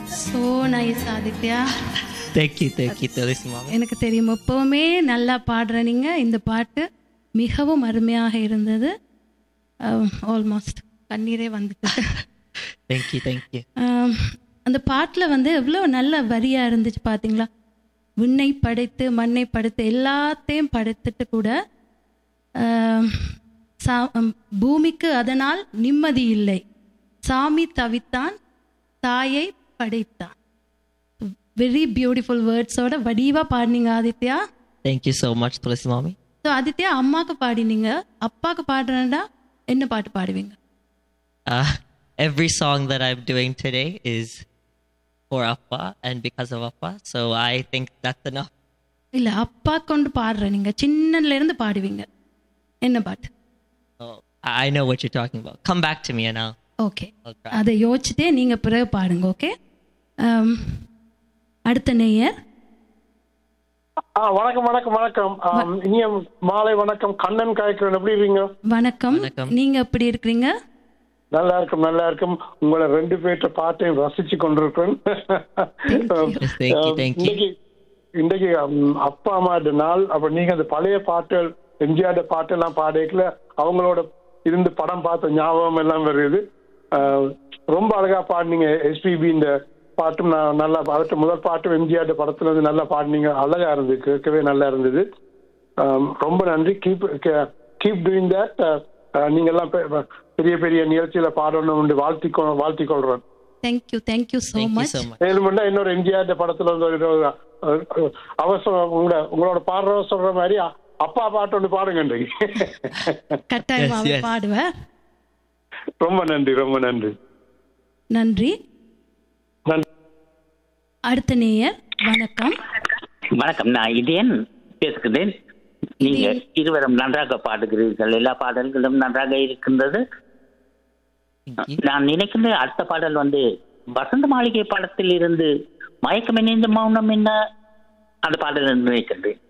So nice Aditya thank you thank you Tulasi மாமி எனக்கு தெரியும் எப்போவுமே நல்லா பாடுற நீங்கள் இந்த பாட்டு மிகவும் அருமையாக இருந்தது ஆல்மோஸ்ட் கண்ணீரே வந்துட்டு தேங்க்யூ தேங்க்யூ ஆம், அந்த பாட்டில் வந்து எவ்வளோ நல்ல வரியாக இருந்துச்சு பார்த்தீங்களா விண்ணை படைத்து மண்ணை படைத்து எல்லாத்தையும் படைத்துட்டு கூட ஆம், சா- அம், பூமிக்கு அதனால் நிம்மதி இல்லை சாமி தவித்தான் தாயை படைத்தான் வெரி பியூட்டிஃபுல் வேர்ட்ஸோட வடிவாக பாடினீங்க Aditya thank you so much Tulasi மாமி ஸோ ஆதித்யா அம்மாவுக்கு பாடினீங்க அப்பாவுக்கு பாடுறேன்டா என்ன பாட்டு பாடுவீங்க Uh, every song that I'm doing today is for Appa and because of Appa. So I think that's enough. இல்லை அப்பா கொண்டு பாடுற நீங்கள் சின்னதுலேருந்து பாடுவீங்க என்ன பாட்டு So I I know what you're talking about. Come back to me and I'll, okay I'll try. அதை யோசிச்சுட்டே நீங்கள் பிறகு பாடுங்க ஓகே அடுத்த நேயர் ஆ வணக்கம் வணக்கம் வணக்கம் ஆம், இனிய மாலை வணக்கம் கண்ணன் காய்க்கிறேன் எப்படி இருக்கீங்க வணக்கம் வணக்கம். நீங்கள் எப்படி இருக்கிறீங்க நல்லா இருக்கும் நல்லா இருக்கும் உங்களை ரெண்டு பேர்ட்ட பாட்டையும் ரசிச்சு கொண்டிருக்கிறேன் Yes, thank you, thank you. இன்னைக்கு இன்னைக்கு ம், அப்பா அம்மா நாள் அப்ப நீங்க அந்த பழைய பாட்டுகள் எம்ஜிஆர் பாட்டெல்லாம் பாடிக்கல அவங்களோட இருந்து படம் பார்த்த ஞாபகம் எல்லாம் வருது ஆ, ரொம்ப அழகா பாடினீங்க எஸ்பிபி இந்த பாட்டும் நான் நல்லா அவர்கிட்ட முதல் பாட்டும் எம்ஜிஆர் படத்துல இருந்து நல்லா பாடினீங்க அழகா இருந்தது கேட்கவே நல்லா இருந்தது ஆம், ரொம்ப நன்றி கீப் கீப் டூயிங் தட் நீங்க எல்லாம் பெ- பெரிய பெரிய நிகழ்ச்சியில பாடணும் வாழ்த்தி கொ- வாழ்த்திக் கொள்றேன் thank you thank you so Thank you much so much. வேணுமெண்டா இன்னொரு எம்ஜிஆர் படத்துல வந்து ஒரு- ஒரு, அஹ், அஹ், அவசரம் உங்களோட உங்களோட பாடுற சொல்ற மாதிரி அ- அப்பா பாட்டு ஒன்று பாடுங்க இன்றைக்கு கட்டாயமாக Yes, yes. பாடுவேன் ரொம்ப நன்றி ரொம்ப நன்றி நன்றி நன்றி அடுத்த நேயர் வணக்கம் வணக்கம் நான் இதயன் பேசுகிறேன் நீங்க இருவரும் நன்றாக பாடுகிறீர்கள் எல்லா பாடல்களும் நன்றாக இருக்கின்றது Thank you. நான் நினைக்கின்ற அடுத்த பாடல் வந்து வசந்த மாளிகை படத்தில் இருந்து மயக்கம் என்ன மௌனம் என்ன அந்த பாடல் என்று நினைக்கின்றேன்